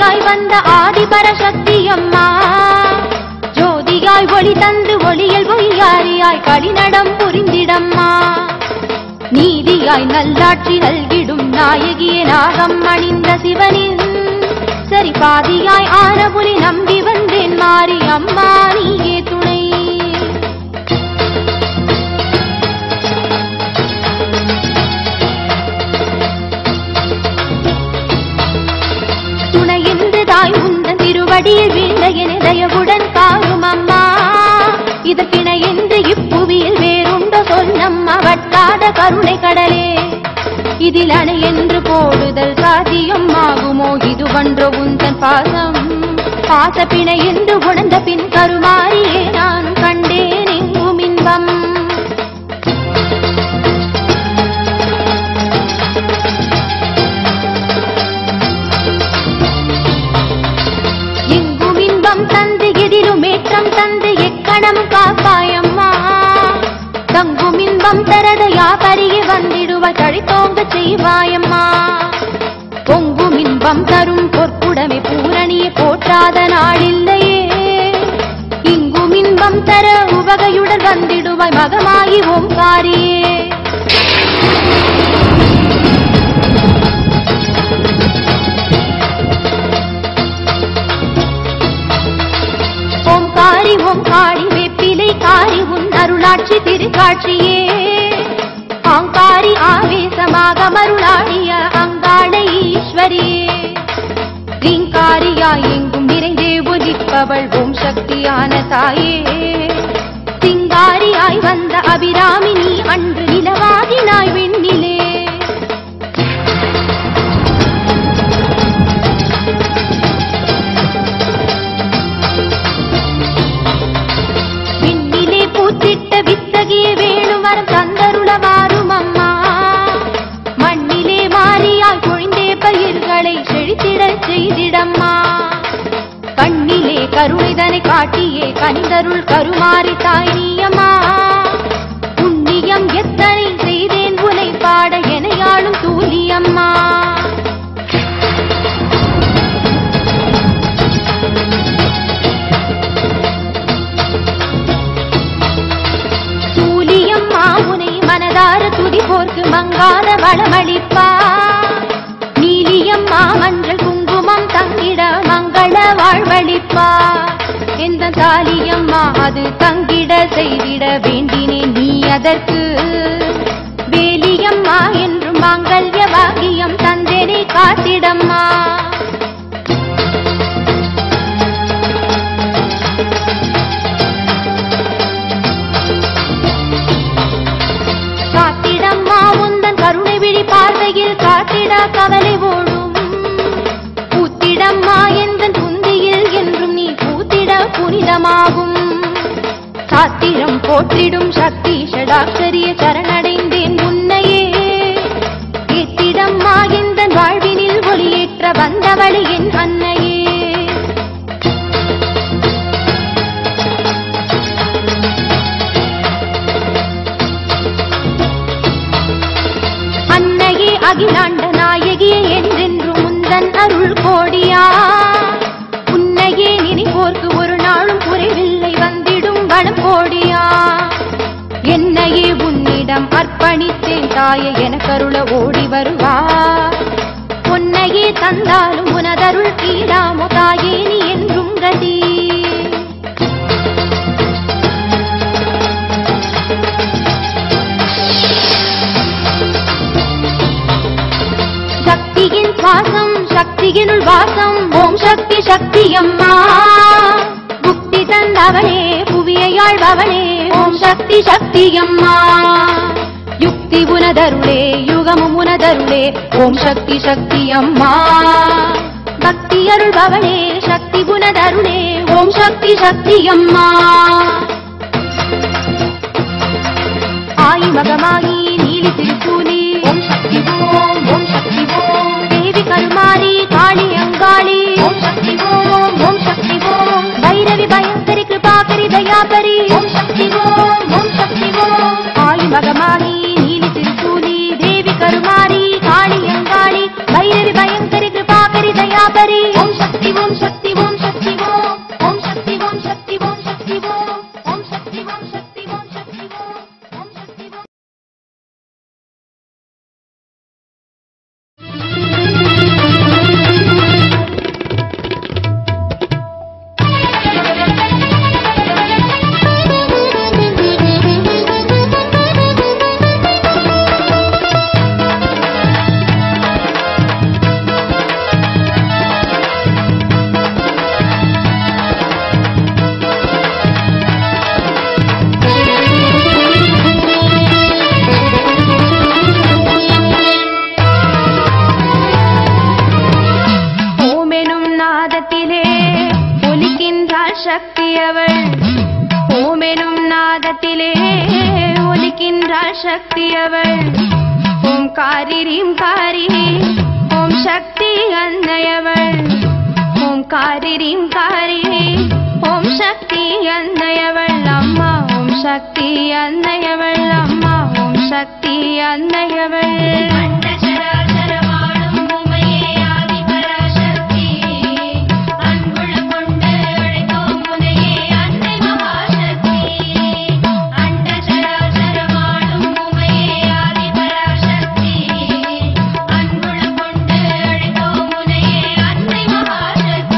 ஆதியாய் வந்த ஆதிபரசக்தி அம்மா ஜோதியாய் ஒளி தந்து ஒளியல் பொய்யாரியாய் களிநடம் புரிந்திடம்மா நீதியாய் நல்லாட்சி நல்கிடும் நாயகியே நாகம் அணிந்த சிவனின் சரி பாதியாய் ஆன புலி நம்பி வந்தேன் மாறி அம்மா நீயே துணை துணை என்று தாய் உந்தன் திருவடியில் வீழ்ந்த என தயவுடன் காரும் அம்மா இதற்கிணை என்று இப்புவியில் வேறுண்ட சொன்னம்மா வட்டாத கருணை கடலே இதில் அணை என்று போடுதல் சாத்தியம் ஆகுமோ இது ஒன்றோ உந்தன் பாசம் பாசப்பிணை என்று உணர்ந்த பின் கருமாறியே நானும் கண்டேன் எங்கும் இன்பம் எங்கும் இன்பம் தந்து எதிலும் ஏற்றம் தந்து எக்கணம் காப்பாயம்மா தங்கும் இன்பம் தரதையா பருகி வந்திடுவ தழித்தோங்க செய்வாயம்மா பொங்கும் இன்பம் தரும் பொற்குடமை பூரணியை போற்றாத நாளில்லையே இங்கும் இன்பம் தர உவகையுடன் வந்திடுவாய் மகமாகி ஓங்காரியே ஓம்காரி ஓம்காரி வெப்பிலை காரி உன் அருளாட்சி திருக்காட்சியே ஆங்காரி ஆவேசமாக மருளாடிய அங்காள ஈஸ்வரியே ரீங்காரியாய் எங்கும் நிறைந்தே ஒலிப்பவள் ஓம் சக்தியான தாயே சிங்காரியாய் வந்த அபிராமினி அன்று நிலவாகினாய் வெண்ணிலே விண்ணிலே பூத்திட்ட வித்தகிய வேணுவரம் தந்தருள மாறும் அம்மா மண்ணிலே மாறியால் பொழிந்தே பயிர்களை செழித்திடச் செய்திடம்மா கண்ணிலே கருணைதனை காட்டியே கனிதருள் கருமாறி தாய் நீயம்மா புண்ணியம் எத்தனை செய்தேன் உனை பாட எனையாளும் தூலியம்மா சூலியம்மா உனை மனதார துதி போர்க்கு மங்காத வளமளிப்பா நீலியம்மா மஞ்சள் குங்குமம் தங்கிட மங்கள வாழ்வழிப்பா எந்த தாலியம்மா அது தங்கிட செய்திட வேண்டினேன் நீ அதற்கு வேலியம்மா என்றும் மாங்கல்ய பாகியம் தந்தேனே காத்திடம்மா காத்திடம்மா உந்தன் கருணை விழி பார்வையில் காத்திட கவலை ஓடும் பூத்திடம்மா எந்தன் புந்தியில் என்றும் நீ பூத்திட புனிதமாகும் சாத்திரம் போற்றிடும் சக்தி ஷடாக்ஷரிய சரணடைந்தேன் உன்னையே ஏத்திடம்மா எந்தன் வாழ்வினில் ஒளியேற்ற வந்தவளே என் அன்னையே அன்னையே அகிலாண்ட நாயகியே என்றென்றும் முந்தன் அருள் கோடியா உன்னையே நினைப்போர்க்கு ஒரு நாளும் குறைவில்லை வந்திடும் வளம் கோடியா என்னையே உன்னிடம் அர்ப்பணித்தேன் தாயே எனக்கருள ஓடி வருவா உன்னையே தந்தாலும் உனதருள் தீராமோ தாயே நீ என்றும் கதி சக்தியின் சுவாசம் சக்தியினுள் வாசம் ஓம் சக்தி சக்தி அம்மா புக்தி தந்தவளே புவியையாழ்பவளே ஓம் சக்தி சக்தி அம்மா யுக்தி உனதருளே யுகமும் உனதருளே ஓம் சக்தி சக்தி அம்மா பக்தி அருள்பவளே சக்தி உனதருளே ஓம் சக்தி சக்தி அம்மா ஆயி மகமாயி நீலி திருச்சூலி ஓம் சக்தி ஓம் ஓம் சக்தி ஓம் தேவி கருமாரி காளி அங்காளி ஓம் சக்தி ஓம் ஓம் சக்தி ஓம் பைரவி பயங்கரி கிருபாகரி தயாபரி ஓம் சக்தி ஓம் ஓம் சக்தி ஓம் ஆயி மகமாயி நீலி திருச்சூலி தேவி கருமாரி காளி அங்காளி பைரவி பயங்கரி கிருபாகரி தயாபரி ஓம் சக்தி சக்தி அவள் ஓம் காரி ரீம் காரி ஓம் சக்தி அன்னையவள் ஓம் காரி ரீம் காரி ஓம் சக்தி அன்னையவள் அம்மா ஓம் சக்தி அன்னையவள் அம்மா ஓம் சக்தி அன்னையவள் அண்டசராசரமாடும் உமையே ஆதிபராசக்தி அன்புள்ள கொண்டு அழைத்தோம் முனையே அன்னை மகாசக்தி அண்டசராசரமாடும் உமையே ஆதிபராசக்தி அன்புள்ள கொண்டு அழைத்தோம் முனையே அன்னை மகாசக்தி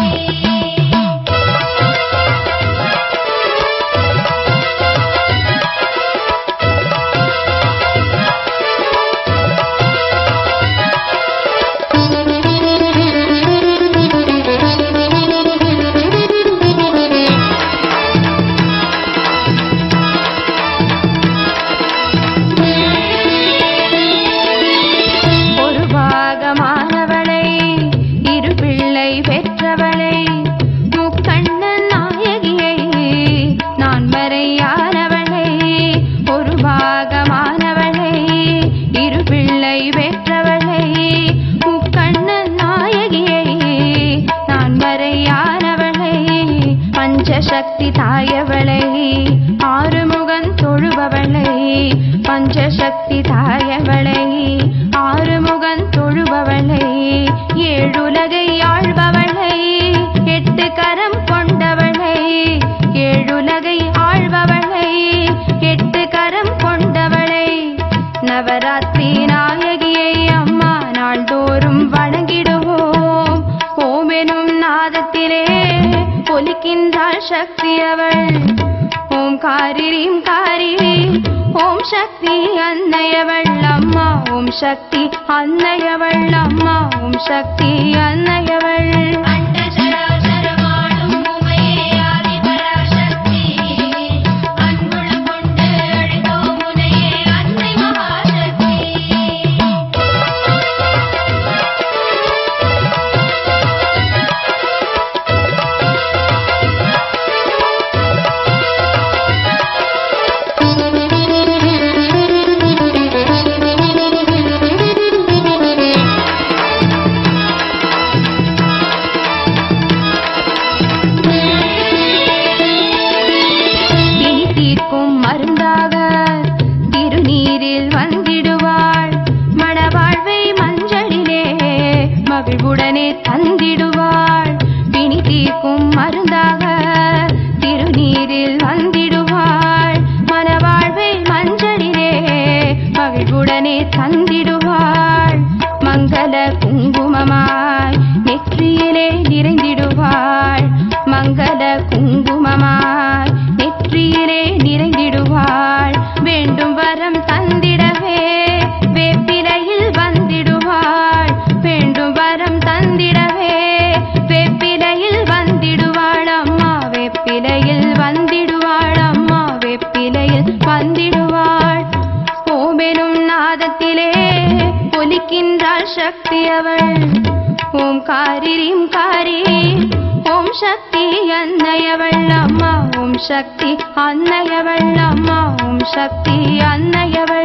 ஒரு பாகமானவளை இரு பிள்ளை பெற்றவளை முக்கண்ணன் நாயகியை நான் மறையானவளை ஒரு பாகமானவளை இரு பிள்ளை பெற்றவளை முக்கண்ணன் நாயகியை நான் மறையானவளை பஞ்சசக்தி தாயவளை ஆறுமுகன் தொழுபவளை பஞ்சசக்தி தாயவளை ஆறுமுகன் தொழுபவளை ஏழுலகை ஆழ்பவளை எட்டு கரம் கொண்டவளை ஏழுலகை ஆழ்பவளை எட்டு கரம் கொண்டவளை நவராத்திரி நாயகியை அம்மா நாள்தோறும் வணங்கிடுவோம் ஓமெனும் நாதத்திலே ஒலிக்கின்றாள் சக்தி அவள் ஓம் காரி ரீம் காரி ஓம் சக்தி அன்னையவள் அம்மா ஓம் சக்தி அன்னையவள் அம்மா ஓம் சக்தி அன்னையவள் அண்டசராசரமாடும் உமையே ஆதிபராசக்தி அன்புள்ள கொண்டு அழைத்தோம் முனையே அன்னை மகாசக்தி பிணி தீர்க்கும் மருந்தாக திருநீரில் வந்திடுவாள் மணவாழ்வை மஞ்சளிலே மகிழ்வுடனே தந்திடுவாள் பிணி தீர்க்கும் மருந்தாக திருநீரில் வந்திடுவாள் மணவாழ்வை மஞ்சளிலே மகிழ்வுடனே தந்திடுவாள் மங்கள குங்குமமாய் நெற்றியிலே நிறைந்திடுவாள் மங்கள குங்குமமாய் நெற்றியிலே நிறைந்திடுவாள் வேண்டும் வரம் தந்திடவே வேப்பிலையில் வந்திடுவாள் வேண்டும் வரம் தந்திடவே வேப்பிலையில் வந்திடுவாள் அம்மா வேப்பிலையில் வந்திடுவாள் அம்மா வேப்பிலையில் வந்திடுவாள் ஓமெனும் நாதத்திலே ஒலிக்கின்றாள் சக்தி அவள் ஓம் காரி ரீம் காரி ஓம் சக்தி அன்னையவள் அம்மா ஓம் சக்தி அன்னையவள் அம்மா ஓம் சக்தி அன்னையவள்